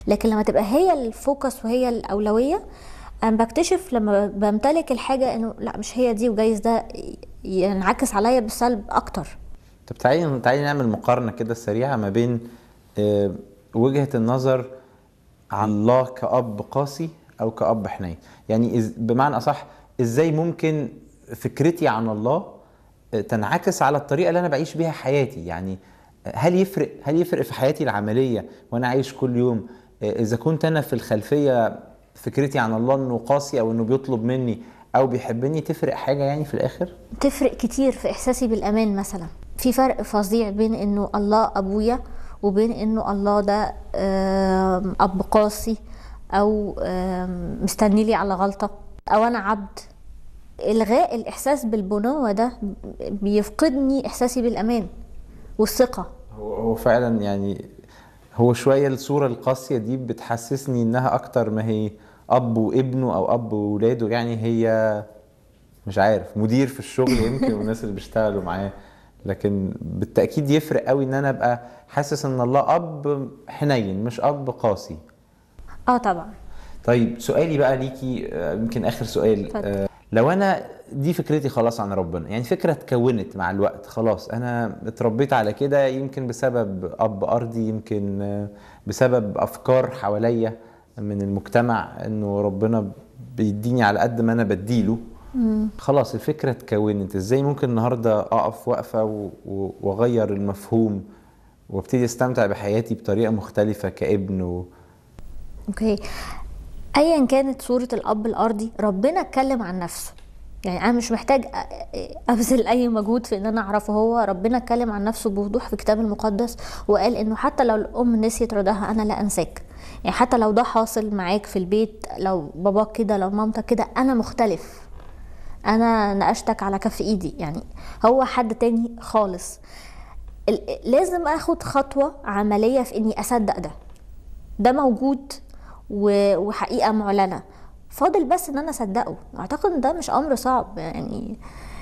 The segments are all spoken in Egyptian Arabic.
لكن لما تبقى هي الفوكس وهي الاولويه انا بكتشف لما بمتلك الحاجه انه لا مش هي دي وجايز ده ينعكس عليا بالسلب اكتر طب تعالي تعالي نعمل مقارنه كده سريعه ما بين آه، وجهه النظر عن الله كأب قاسي او كأب حنين يعني إز- بمعنى اصح ازاي ممكن فكرتي عن الله آه، تنعكس على الطريقه اللي انا بعيش بيها حياتي يعني آه، هل يفرق هل يفرق في حياتي العمليه وانا عايش كل يوم آه، اذا كنت انا في الخلفيه فكرتي عن الله انه قاسي او انه بيطلب مني او بيحبني تفرق حاجه يعني في الاخر تفرق كتير في احساسي بالامان مثلا في فرق فظيع بين انه الله ابويا وبين انه الله ده آم، اب قاسي او آم، مستني لي على غلطه او انا عبد الغاء الاحساس بالبنوه ده بيفقدني احساسي بالامان والثقه هو هو فعلا يعني هو شويه الصوره القاسيه دي بتحسسني انها اكتر ما هي اب وابنه او اب وولاده يعني هي مش عارف مدير في الشغل يمكن والناس اللي بيشتغلوا معاه لكن بالتاكيد يفرق قوي ان انا ابقى حاسس ان الله اب حنين مش اب قاسي اه طبعا طيب سؤالي بقى ليكي آه، يمكن اخر سؤال اتفضل. آه، لو انا دي فكرتي خلاص عن ربنا يعني فكره اتكونت مع الوقت خلاص انا اتربيت على كده يمكن بسبب اب ارضي يمكن آه، بسبب افكار حواليا من المجتمع انه ربنا بيديني على قد ما انا بديله خلاص الفكره اتكونت ازاي ممكن النهارده اقف وقفه و- و- واغير المفهوم وابتدي استمتع بحياتي بطريقه مختلفه كابن و... اوكي ايا كانت صورة الاب الارضي ربنا اتكلم عن نفسه يعني انا مش محتاج أ- ابذل اي مجهود في ان انا اعرفه هو ربنا اتكلم عن نفسه بوضوح في الكتاب المقدس وقال انه حتى لو الام نسيت رضاها انا لا انساك يعني حتى لو ده حاصل معاك في البيت لو باباك كده لو مامتك كده انا مختلف انا نقشتك على كف ايدي يعني هو حد تاني خالص ال- لازم اخد خطوة عملية في اني اصدق ده ده موجود و- وحقيقة معلنة فاضل بس ان انا اصدقه اعتقد ان ده مش امر صعب يعني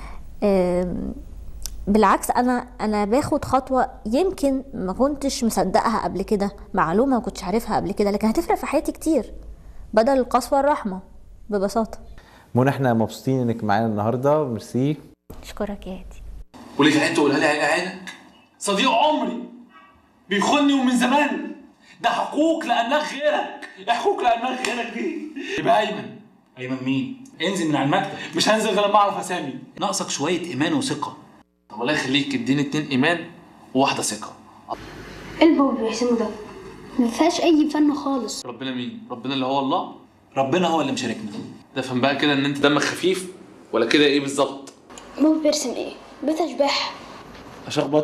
آم، بالعكس انا انا باخد خطوة يمكن ما كنتش مصدقها قبل كده معلومة ما كنتش عارفها قبل كده لكن هتفرق في حياتي كتير بدل القسوة الرحمة ببساطة منى احنا مبسوطين انك معانا النهارده ميرسي اشكرك يا هادي وليه كان تقولها لي على عينك صديق عمري بيخوني ومن زمان ده حقوق لانك غيرك إيه حقوق لانك غيرك دي يبقى ايمن ايمن مين؟ انزل من على المكتب مش هنزل غير لما اعرف اسامي ناقصك شويه ايمان وثقه طب الله يخليك اديني اتنين ايمان وواحده ثقه ايه اللي بابا بيحسنه ده ما فيهاش اي فن خالص ربنا مين ربنا اللي هو الله ربنا هو اللي مشاركنا تفهم بقى كده ان انت دمك خفيف ولا كده ايه بالظبط بابا بيرسم ايه بيت اشباح اشخبط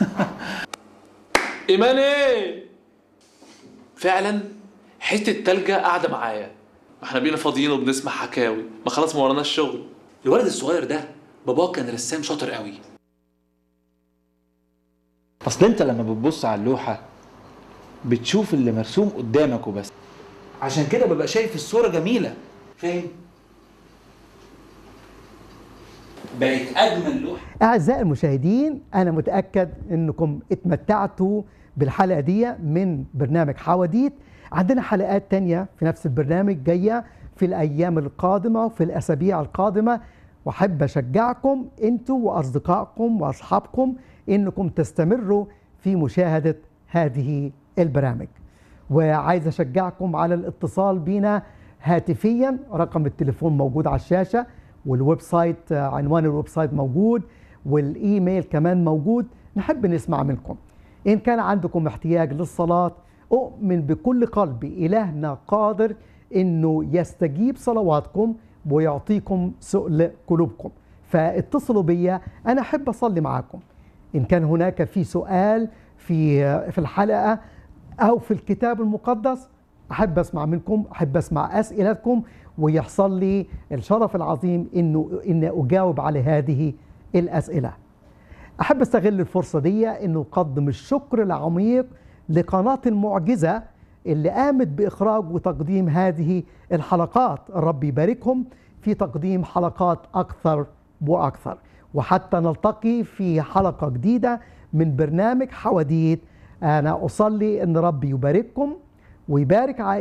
ايمان ايه فعلا حته تلجة قاعده معايا ما احنا بينا فاضيين وبنسمع حكاوي ما خلاص ما وراناش شغل الولد الصغير ده باباه كان رسام شاطر قوي اصل انت لما بتبص على اللوحه بتشوف اللي مرسوم قدامك وبس عشان كده ببقى شايف الصوره جميله فاهم بقت اجمل لوحه أعزائي المشاهدين أنا متأكد أنكم اتمتعتوا بالحلقة دي من برنامج حواديت عندنا حلقات تانية في نفس البرنامج جاية في الأيام القادمة وفي الأسابيع القادمة وأحب أشجعكم أنتوا وأصدقائكم وأصحابكم أنكم تستمروا في مشاهدة هذه البرامج وعايز أشجعكم على الاتصال بينا هاتفيا رقم التليفون موجود على الشاشة والويب سايت آه، عنوان الويب سايت موجود والايميل كمان موجود نحب نسمع منكم ان كان عندكم احتياج للصلاه اؤمن بكل قلبي الهنا قادر انه يستجيب صلواتكم ويعطيكم سؤل قلوبكم فاتصلوا بيا انا احب اصلي معاكم ان كان هناك في سؤال في في الحلقه او في الكتاب المقدس احب اسمع منكم احب اسمع اسئلتكم ويحصل لي الشرف العظيم انه ان اجاوب على هذه الاسئله احب استغل الفرصه دي انه اقدم الشكر العميق لقناه المعجزه اللي قامت باخراج وتقديم هذه الحلقات الرب يباركهم في تقديم حلقات اكثر واكثر وحتى نلتقي في حلقه جديده من برنامج حواديت انا اصلي ان ربي يبارككم ويبارك